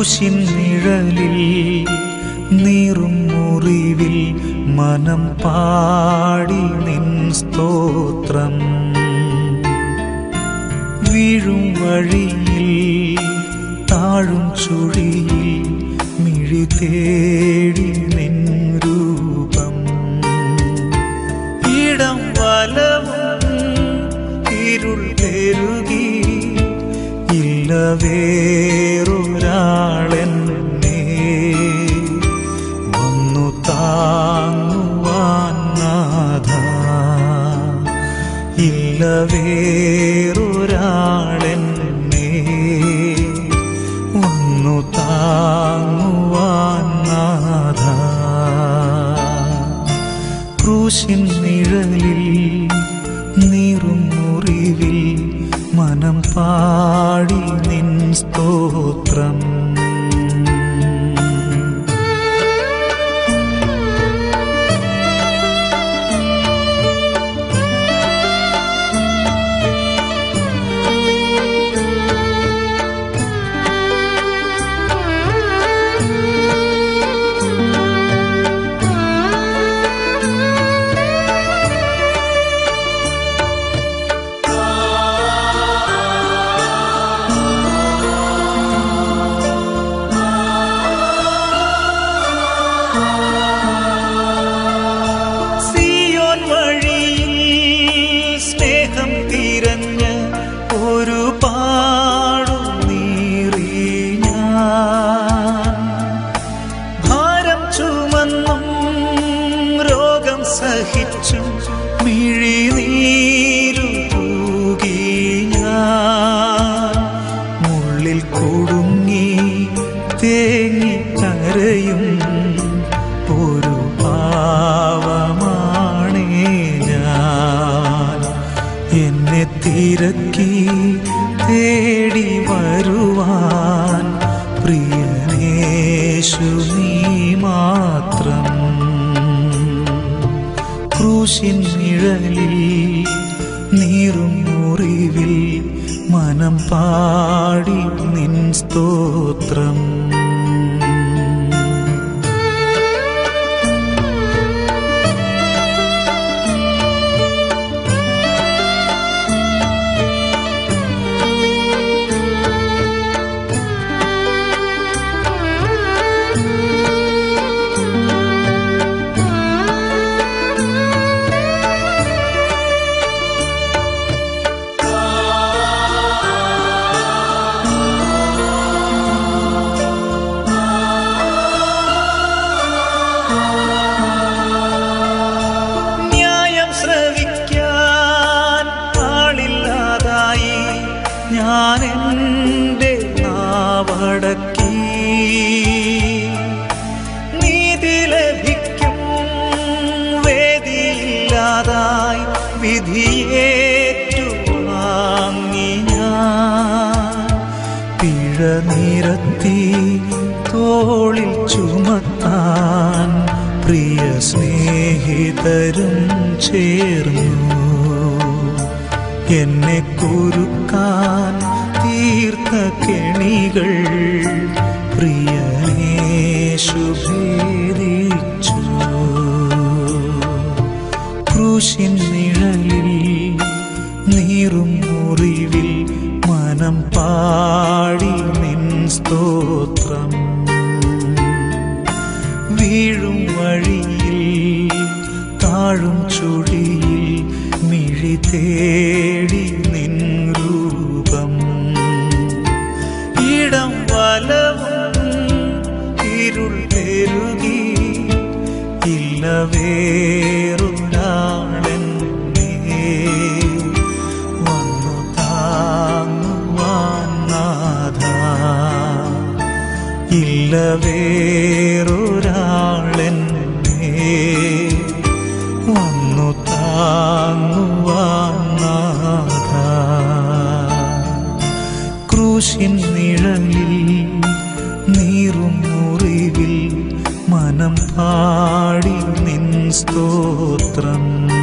ക്രൂശിൻ നിഴലിൽ നീറും മുറിവിൽ മനം പാടി നിൻ സ്തോത്രം വീഴും വഴിയിൽ താഴും ചുഴിയിൽ മിഴി തേടി നിൻ രൂപം ഇടം വലവും ഇരുൾ പെരുകി ഇല്ല വേറൊരാളെന്നെ വന്നു താങ്ങുവാൻ നാഥ ഇല്ല വേറൊരാളെന്നെ ഒന്നു താങ്ങുവാൻ നാഥ ക്രൂശിൻ നിഴലിൽ നീറും മുറിവിൽ മനം പാടി നിൻ സ്തോത്രം സിയോൻ വഴിയിൽ സ്നേഹം തിരഞ്ഞ് ഒരു പാടു നീറി ഞാൻ ഭാരം ചുമന്നും രോഗം സഹിച്ചും മിഴിനീരു തൂകി ഞാൻ മുള്ളിൽ കുടുങ്ങി തേങ്ങി കരയും ഒരു പാവമാണേ ഞാൻ എന്നെ തിരക്കി തേടി വരുവാൻ പ്രിയനേശു നീ മാത്രം ക്രൂശിൻ നിഴലിൽ നീറും മുറിവിൽ മനം പാടി നിൻ സ്തോത്രം ന്യായം ശ്രവിക്കാൻ ആളില്ലാതായി ഞാൻ എൻ്റെ നാവടക്കി നീതി ലഭിക്കും വേദിയില്ലാതായി വിധിയേറ്റു വാങ്ങി ഞാൻ പിഴ നിരത്തി തോളിൽ ചുമത്താൻ പ്രിയ സ്നേഹിതരും ചേർന്നു എന്നെ കുരുക്കാൻ തീർത്ത കെണികൾ പ്രിയനേശു ഭേദിച്ചു ക്രൂശിൻ നിഴലിൽ നീറും മുറിവിൽ മനം പാടി നിൻ സ്തോത്രം വീഴും വഴിയിൽ താഴും ചുഴിയിൽ മിഴി തേടി നിൻ രൂപം ഇടം വലവും ഇരുൾ പെരുകി ഇല്ല വേറൊരാളെന്നെ വന്നു താങ്ങുവാൻ നാഥ ഇല്ല വേറൊരാളെന്നെ വന്നു താങ്ങുവാൻ നാഥ ക്രൂശിൻ നിഴലിൽ നീറും മുറിവിൽ മനം പാടി നിൻ സ്തോത്രം